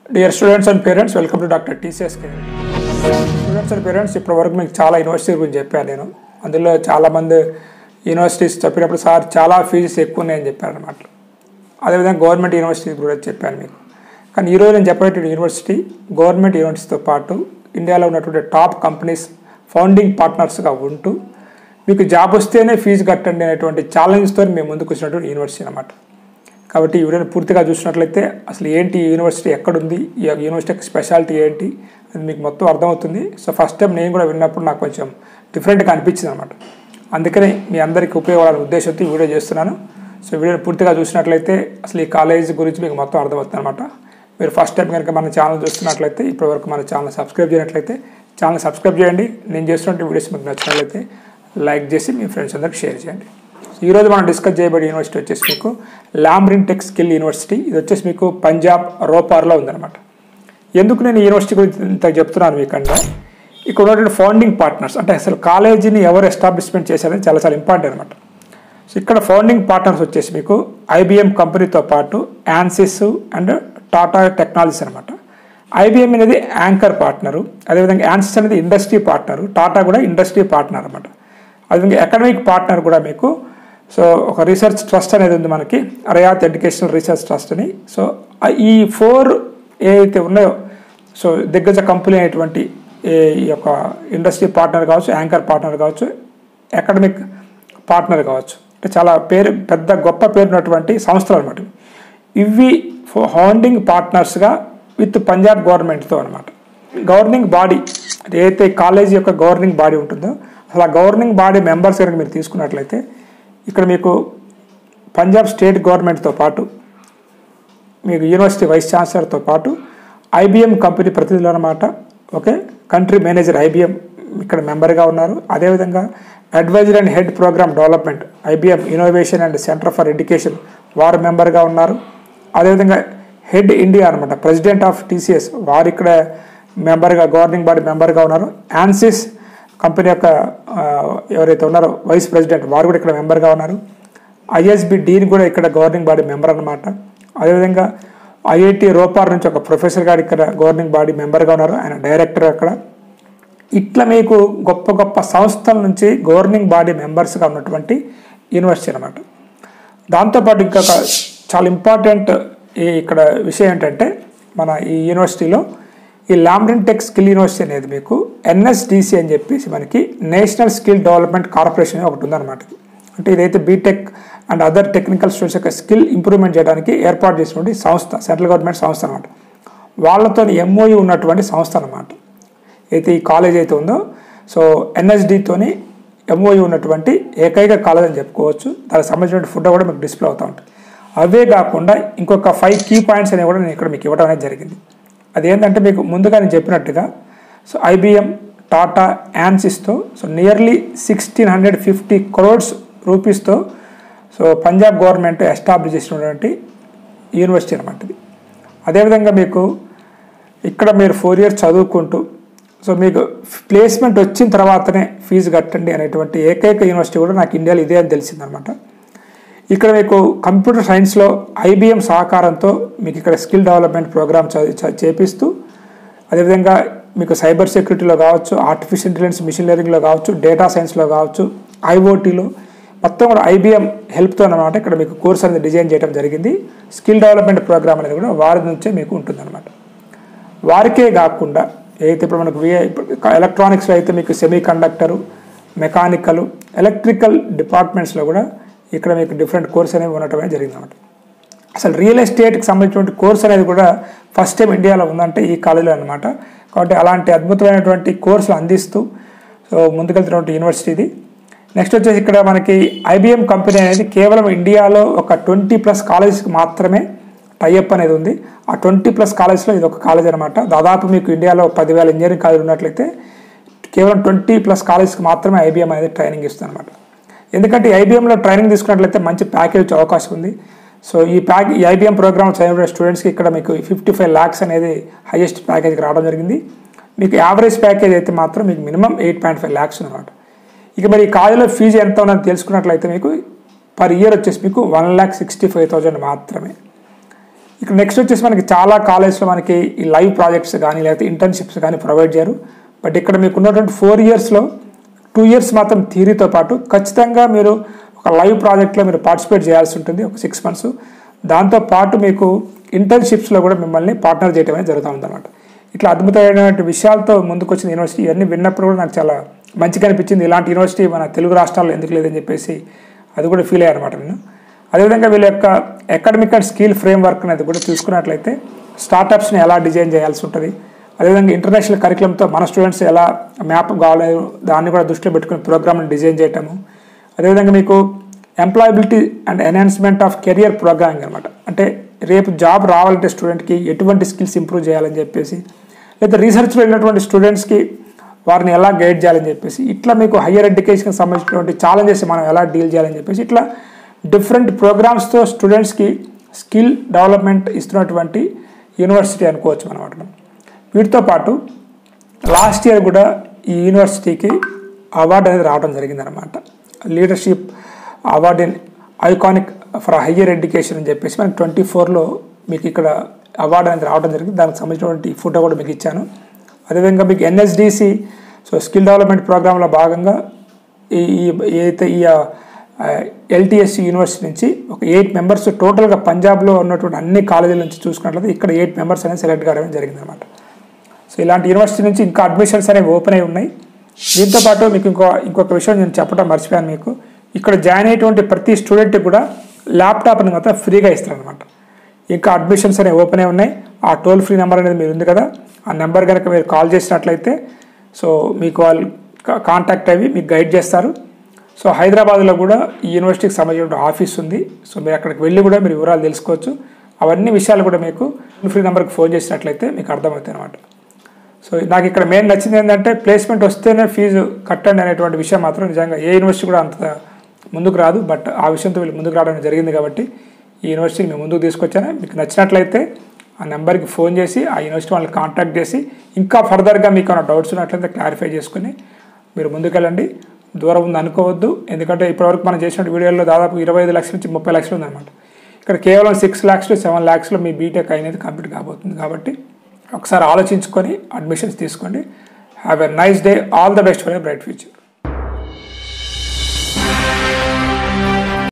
dear students and parents welcome to doctor TCS students and parents ఇప్పటి వరకు మీకు చాలా యూనివర్సిటీ గురించి చెప్పాను నేను అందులో చాలామంది యూనివర్సిటీస్ చెప్పినప్పుడు సార్ చాలా ఫీజుస్ ఎక్కువ ఉన్నాయని చెప్పారు అనమాట అదేవిధంగా గవర్నమెంట్ యూనివర్సిటీ కూడా చెప్పాను మీకు కానీ ఈరోజు నేను చెప్పేటువంటి యూనివర్సిటీ గవర్నమెంట్ యూనివర్సిటీతో పాటు ఇండియాలో ఉన్నటువంటి టాప్ కంపెనీస్ ఫౌండింగ్ పార్ట్నర్స్గా ఉంటూ మీకు జాబ్ వస్తేనే ఫీజు కట్టండి అనేటువంటి ఛాలెంజ్తో మేము ముందుకు వచ్చినటువంటి యూనివర్సిటీ అనమాట కాబట్టి ఈ వీడియోని పూర్తిగా చూసినట్లయితే అసలు ఏంటి ఈ యూనివర్సిటీ ఎక్కడుంది ఈ యూనివర్సిటీకి స్పెషాలిటీ ఏంటి అది మీకు మొత్తం అర్థమవుతుంది సో ఫస్ట్ టైం నేను కూడా విన్నప్పుడు నాకు కొంచెం డిఫరెంట్గా అనిపించింది అనమాట అందుకని మీ అందరికీ ఉపయోగపడాలనే ఉద్దేశంతో ఈ వీడియో చేస్తున్నాను సో వీడియోని పూర్తిగా చూసినట్లయితే అసలు ఈ కాలేజ్ గురించి మీకు మొత్తం అర్థమవుతుంది అనమాట మీరు ఫస్ట్ టైం కనుక మన ఛానల్ చూస్తున్నట్లయితే ఇప్పటివరకు మన ఛానల్ సబ్స్క్రైబ్ చేయనట్లయితే ఛానల్ సబ్స్క్రైబ్ చేయండి నేను చేస్తున్న వీడియోస్ మీకు నచ్చినట్లయితే లైక్ చేసి మీ ఫ్రెండ్స్ అందరికి షేర్ చేయండి ఈరోజు మనం డిస్కస్ చేయబడే యూనివర్సిటీ వచ్చేసి మీకు లాంబ్రిన్ టెక్ స్కిల్ యూనివర్సిటీ ఇది వచ్చేసి మీకు పంజాబ్ రోపార్లో ఉందన్నమాట ఎందుకు నేను ఈ యూనివర్సిటీ గురించి ఇంత చెప్తున్నాను మీకన్నా ఇక్కడ ఉన్నటువంటి ఫౌండింగ్ పార్ట్నర్స్ అంటే అసలు కాలేజీని ఎవరు ఎస్టాబ్లిష్మెంట్ చేశారని చాలా చాలా ఇంపార్టెంట్ అనమాట సో ఇక్కడ ఫౌండింగ్ పార్ట్నర్స్ వచ్చేసి మీకు ఐబిఎం కంపెనీతో పాటు యాన్సిస్ అండ్ టాటా టెక్నాలజీస్ అనమాట ఐబిఎం అనేది యాంకర్ పార్ట్నరు అదేవిధంగా యాన్సిస్ అనేది ఇండస్ట్రీ పార్ట్నరు టాటా కూడా ఇండస్ట్రీ పార్ట్నర్ అనమాట అదేవిధంగా అకాడమిక్ పార్ట్నర్ కూడా మీకు సో ఒక రీసెర్చ్ ట్రస్ట్ అనేది ఉంది మనకి రయాత్ ఎడ్యుకేషనల్ రీసెర్చ్ ట్రస్ట్ అని సో ఈ ఫోర్ ఏవైతే ఉన్నాయో సో దిగ్గజ కంపెనీ అయినటువంటి ఈ యొక్క ఇండస్ట్రీ పార్ట్నర్ కావచ్చు యాంకర్ పార్ట్నర్ కావచ్చు అకాడమిక్ పార్ట్నర్ కావచ్చు అంటే చాలా పేరు పెద్ద గొప్ప పేరున్నటువంటి సంస్థలు అనమాట ఇవి ఫౌండింగ్ పార్ట్నర్స్గా విత్ పంజాబ్ గవర్నమెంట్తో అనమాట గవర్నింగ్ బాడీ ఏదైతే కాలేజీ యొక్క గవర్నింగ్ బాడీ ఉంటుందో అసలు ఆ గవర్నింగ్ బాడీ మెంబర్స్ కనుక మీరు తీసుకున్నట్లయితే ఇక్కడ మీకు పంజాబ్ స్టేట్ గవర్నమెంట్తో పాటు మీకు యూనివర్సిటీ వైస్ ఛాన్సలర్తో పాటు ఐబిఎం కంపెనీ ప్రతినిధులు అనమాట ఓకే కంట్రీ మేనేజర్ ఐబిఎం ఇక్కడ మెంబర్గా ఉన్నారు అదేవిధంగా advisor and head program development IBM innovation and centre for education వారు మెంబర్గా ఉన్నారు అదేవిధంగా హెడ్ ఇండియా అనమాట ప్రెసిడెంట్ ఆఫ్ టీసీఎస్ వారు ఇక్కడ మెంబర్గా గవర్నింగ్ బాడీ మెంబర్గా ఉన్నారు యాన్సిస్ కంపెనీ యొక్క ఎవరైతే ఉన్నారో వైస్ ప్రెసిడెంట్ వారు కూడా ఇక్కడ మెంబర్గా ఉన్నారు ఐఎస్బి డీన్ కూడా ఇక్కడ గవర్నింగ్ బాడీ మెంబర్ అనమాట అదేవిధంగా ఐఐటి రోపార్ నుంచి ఒక ప్రొఫెసర్ గారు ఇక్కడ గవర్నింగ్ బాడీ మెంబర్గా ఉన్నారు ఆయన డైరెక్టర్ అక్కడ ఇట్లా మీకు గొప్ప గొప్ప సంస్థల నుంచి గవర్నింగ్ బాడీ మెంబర్స్గా ఉన్నటువంటి యూనివర్సిటీ అనమాట దాంతోపాటు ఇంకొక చాలా ఇంపార్టెంట్ ఈ ఇక్కడ విషయం ఏంటంటే మన ఈ యూనివర్సిటీలో ఈ లాంబ్రిన్ టెక్ స్కిల్ యూనివర్సిటీ అనేది మీకు ఎన్ఎస్డిసి అని చెప్పేసి మనకి నేషనల్ స్కిల్ డెవలప్మెంట్ కార్పొరేషన్ ఒకటి ఉందన్నమాట అంటే ఇదైతే B Tech and other technical students యొక్క స్కిల్ ఇంప్రూవ్మెంట్ చేయడానికి ఏర్పాటు చేసినటువంటి సంస్థ సెంట్రల్ గవర్నమెంట్ సంస్థ అనమాట వాళ్ళతో ఎంఓయూ ఉన్నటువంటి సంస్థ అనమాట అయితే ఈ కాలేజ్ అయితే ఉందో సో ఎన్ఎస్డితోని ఎంఓయూ ఉన్నటువంటి ఏకైక కాలేజ్ అని చెప్పుకోవచ్చు దానికి సంబంధించిన ఫుడ్ కూడా మీకు డిస్ప్లే అవుతూ ఉంటుంది అవే కాకుండా ఇంకొక ఫైవ్ కీ పాయింట్స్ అనేవి కూడా నేను ఇక్కడ మీకు ఇవ్వడం అనేది జరిగింది అదేంటంటే మీకు ముందుగా నేను చెప్పినట్టుగా సో ఐబిఎం టాటా యాన్సిస్తో so nearly sixteen hundred fifty crores రూపీస్తో సో పంజాబ్ గవర్నమెంట్ ఎస్టాబ్లిష్ చేసినటువంటి యూనివర్సిటీ అనమాట ఇది అదేవిధంగా మీకు ఇక్కడ మీరు ఫోర్ ఇయర్స్ చదువుకుంటూ సో మీకు ప్లేస్మెంట్ వచ్చిన తర్వాతనే ఫీజు కట్టండి అనేటువంటి ఏకైక యూనివర్సిటీ కూడా నాకు ఇండియాలో ఇదే అని తెలిసిందనమాట ఇక్కడ మీకు కంప్యూటర్ సైన్స్లో ఐబిఎం సహకారంతో మీకు ఇక్కడ స్కిల్ డెవలప్మెంట్ ప్రోగ్రామ్ చేపిస్తూ అదేవిధంగా మీకు సైబర్ సెక్యూరిటీలో కావచ్చు ఆర్టిఫిషియల్ ఇంటెలిజెన్స్ మిషన్ లెర్నింగ్లో కావచ్చు డేటా సైన్స్లో కావచ్చు ఐఓటీలో మొత్తం కూడా ఐబిఎం హెల్ప్తో అనమాట ఇక్కడ మీకు కోర్స్ అనేది డిజైన్ చేయడం జరిగింది స్కిల్ డెవలప్మెంట్ ప్రోగ్రామ్ అనేది కూడా వారి నుంచే మీకు ఉంటుందన్నమాట వారికే కాకుండా ఏదైతే ఇప్పుడు మనకు ఎలక్ట్రానిక్స్లో అయితే మీకు సెమీ కండక్టరు మెకానికల్ ఎలక్ట్రికల్ డిపార్ట్మెంట్స్లో కూడా ఇక్కడ మీకు డిఫరెంట్ కోర్స్ అనేవి ఉండటమే జరిగింది అనమాట అసలు రియల్ ఎస్టేట్కి సంబంధించినటువంటి కోర్స్ అనేది కూడా ఫస్ట్ టైం ఇండియాలో ఉందంటే ఈ కాలేజీలో అనమాట కాబట్టి అలాంటి అద్భుతమైనటువంటి కోర్సులు అందిస్తూ సో ముందుకెళ్తున్నటువంటి యూనివర్సిటీ ఇది నెక్స్ట్ వచ్చేసి ఇక్కడ మనకి ఐబిఎం కంపెనీ అనేది కేవలం ఇండియాలో ఒక ట్వంటీ ప్లస్ కాలేజెస్కి మాత్రమే టైఅప్ అనేది ఉంది ఆ ట్వంటీ ప్లస్ కాలేజ్లో ఇది ఒక కాలేజ్ అనమాట దాదాపు మీకు ఇండియాలో పదివేల ఇంజనీరింగ్ కాలేజ్ ఉన్నట్లయితే కేవలం ట్వంటీ ప్లస్ కాలేజ్కి మాత్రమే ఐబిఎం అనేది ట్రైనింగ్ ఇస్తుంది అనమాట ఎందుకంటే ఐబీఎంలో ట్రైనింగ్ తీసుకున్నట్లయితే మంచి ప్యాకేజ్ వచ్చే అవకాశం ఉంది సో ఈ ప్యాక్ ఈ ఐబీఎం ప్రోగ్రామ్ చదివిన స్టూడెంట్స్కి ఇక్కడ మీకు ఫిఫ్టీ ఫైవ్ ల్యాక్స్ అనేది హైయెస్ట్ ప్యాకేజ్కి రావడం జరిగింది మీకు యావరేజ్ ప్యాకేజ్ అయితే మాత్రం మీకు minimum eight point five lakhs అనమాట ఇక మరి ఈ కాలేజీలో ఫీజు ఎంత ఉన్నది తెలుసుకున్నట్లయితే మీకు పర్ ఇయర్ వచ్చేసి మీకు one lakh sixty five thousand మాత్రమే ఇక్కడ నెక్స్ట్ వచ్చేసి మనకి చాలా కాలేజ్లో మనకి ఈ లైవ్ ప్రాజెక్ట్స్ కానీ లేకపోతే ఇంటర్న్షిప్స్ కానీ ప్రొవైడ్ చేయరు బట్ ఇక్కడ మీకు ఉన్నటువంటి ఫోర్ ఇయర్స్లో టూ ఇయర్స్ మాత్రం థియరీతో పాటు ఖచ్చితంగా మీరు ఒక లైవ్ ప్రాజెక్ట్లో మీరు పార్టిసిపేట్ చేయాల్సి ఉంటుంది ఒక సిక్స్ మంత్స్ దాంతో పాటు మీకు ఇంటర్న్షిప్స్లో కూడా మిమ్మల్ని పార్ట్నర్ చేయడం అనేది జరుగుతూ ఉందన్నమాట ఇట్లా అద్భుతమైనటువంటి విషయాలతో ముందుకు వచ్చిన యూనివర్సిటీ ఇవన్నీ విన్నప్పుడు కూడా నాకు చాలా మంచిగా అనిపించింది ఇలాంటి యూనివర్సిటీ మన తెలుగు రాష్ట్రాల్లో ఎందుకు లేదని చెప్పేసి అది కూడా ఫీల్ అయ్యారన్నమాట నేను అదేవిధంగా వీళ్ళ యొక్క academic and skill framework అనేది కూడా చూసుకున్నట్లయితే స్టార్టప్స్ని ఎలా డిజైన్ చేయాల్సి ఉంటుంది అదేవిధంగా ఇంటర్నేషనల్ కరికులంతో మన స్టూడెంట్స్ ఎలా మ్యాప్ కావాలి దాన్ని కూడా దృష్టిలో పెట్టుకుని ప్రోగ్రామ్ని డిజైన్ చేయటము అదేవిధంగా మీకు employability and enhancement of career programming అనమాట అంటే రేపు జాబ్ రావాలంటే స్టూడెంట్కి ఎటువంటి స్కిల్స్ ఇంప్రూవ్ చేయాలని చెప్పేసి లేదా రీసెర్చ్లో వెళ్ళినటువంటి స్టూడెంట్స్కి వారిని ఎలా గైడ్ చేయాలని చెప్పేసి ఇట్లా మీకు హయ్యర్ ఎడ్యుకేషన్కి సంబంధించినటువంటి ఛాలెంజెస్ మనం ఎలా డీల్ చేయాలని చెప్పేసి ఇట్లా డిఫరెంట్ ప్రోగ్రామ్స్తో స్టూడెంట్స్కి స్కిల్ డెవలప్మెంట్ ఇస్తున్నటువంటి యూనివర్సిటీ అనుకోవచ్చు అనమాట మనం వీటితో పాటు లాస్ట్ ఇయర్ కూడా ఈ యూనివర్సిటీకి అవార్డు అనేది రావడం జరిగిందనమాట leadership award in iconic for higher education అని చెప్పేసి మనకి ట్వంటీ ఫోర్లో మీకు ఇక్కడ అవార్డు అనేది రావడం జరిగింది దానికి సంబంధించినటువంటి ఫోటో కూడా మీకు ఇచ్చాను అదేవిధంగా మీకు ఎన్ఎస్డిసి సో స్కిల్ డెవలప్మెంట్ ప్రోగ్రాంలో భాగంగా ఈ ఈ- ఏదైతే ఈ ఎల్టీఎస్ యూనివర్సిటీ నుంచి ఒక ఎయిట్ మెంబర్స్ టోటల్గా పంజాబ్లో ఉన్నటువంటి అన్ని కాలేజీల నుంచి చూసుకున్నట్లయితే ఇక్కడ ఎయిట్ మెంబర్స్ అనేది సెలెక్ట్ కావడం జరిగిందనమాట సో ఇలాంటి యూనివర్సిటీ నుంచి ఇంకా అడ్మిషన్స్ అనేవి ఓపెన్ అయి ఉన్నాయి దీంతో పాటు మీకు ఇంకో ఇంకొక విషయం నేను చెప్పడం మర్చిపోయాను మీకు ఇక్కడ జాయిన్ అయ్యేటువంటి ప్రతి స్టూడెంట్కి కూడా ల్యాప్టాప్ అనేది మాత్రం ఫ్రీగా ఇస్తారనమాట ఇంకా అడ్మిషన్స్ అనేవి ఓపెన్ అయి ఉన్నాయి ఆ టోల్ ఫ్రీ నెంబర్ అనేది మీరు ఉంది కదా ఆ నెంబర్ కనుక మీరు కాల్ చేసినట్లయితే సో మీకు వాళ్ళు కా- కాంటాక్ట్ అయ్యి మీకు గైడ్ చేస్తారు సో హైదరాబాద్లో కూడా ఈ యూనివర్సిటీకి సంబంధించిన ఆఫీస్ ఉంది సో మీరు అక్కడికి వెళ్ళి కూడా మీరు వివరాలు తెలుసుకోవచ్చు అవన్నీ విషయాలు కూడా మీకు ఫ్రీ నెంబర్కి ఫోన్ చేసినట్లయితే మీకు అర్థమవుతాయి అనమాట సో నాకు ఇక్కడ మెయిన్ నచ్చింది ఏంటంటే ప్లేస్మెంట్ వస్తేనే ఫీజు కట్టండి అనేటువంటి విషయం మాత్రం నిజంగా ఏ యూనివర్సిటీ కూడా అంత ముందుకు రాదు బట్ ఆ విషయంతో వీళ్ళు ముందుకు రావడం జరిగింది కాబట్టి ఈ యూనివర్సిటీని మేము ముందుకు తీసుకొచ్చాను మీకు నచ్చినట్లయితే ఆ నెంబర్కి ఫోన్ చేసి ఆ యూనివర్సిటీ వాళ్ళని కాంటాక్ట్ చేసి ఇంకా ఫర్దర్గా మీకు ఏమైనా డౌట్స్ ఉన్నట్లయితే క్లారిఫై చేసుకుని మీరు ముందుకెళ్ళండి దూరం ఉంది అనుకోవద్దు ఎందుకంటే ఇప్పటివరకు మనం చేసిన వీడియోలో దాదాపు ఇరవై ఐదు లక్షల నుంచి ముప్పై లక్షలు ఉందన్నమాట ఇక్కడ కేవలం సిక్స్ ల్యాక్స్ టు సెవెన్ ల్యాక్స్లో మీ బీటెక్ అనేది కంప్లీట్ కాబోతుంది కాబట్టి ఒకసారి ఆలోచించుకొని అడ్మిషన్స్ తీసుకోండి have a nice day all the best for a bright future